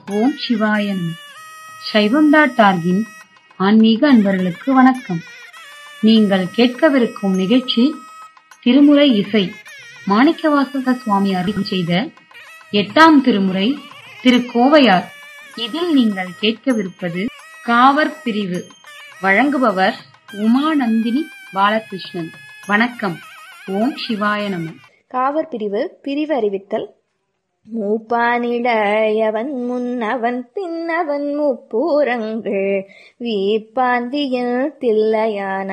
ஓம் சிவாய நம சைவம் டாட் டார்கின் ஆன்மீக அன்பர்களுக்கு வணக்கம் நீங்கள் கேட்கவிருக்கும் நிகழ்ச்சி திருமுறை இசை மாணிக்கவாசக சுவாமி அருள் செய்த எட்டாம் திருமுறை திரு கோவையார் இதில் நீங்கள் கேட்கவிருப்பது காவர் பிரிவு வழங்குபவர் உமாநந்தினி பாலகிருஷ்ணன் வணக்கம் ஓம் சிவாய நம காவர் பிரிவு பிரிவு அறிவித்தல் மூப்பானிடையவன் முன்னவன் பின்னவன் முப்பூரங்கள் வீப்பாந்தியில் தில்லையான